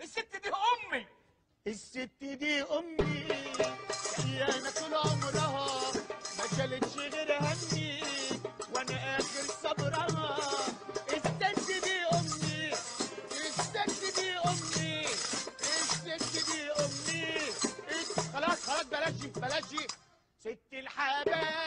الست دي امي الست دي امي انا طول عمرها ما شالتش غير همي وانا اخر صبرها الست دي امي الست دي امي الست دي امي الست- خلاص خلاص بلاش دي، بلاش دي. ست الحبايب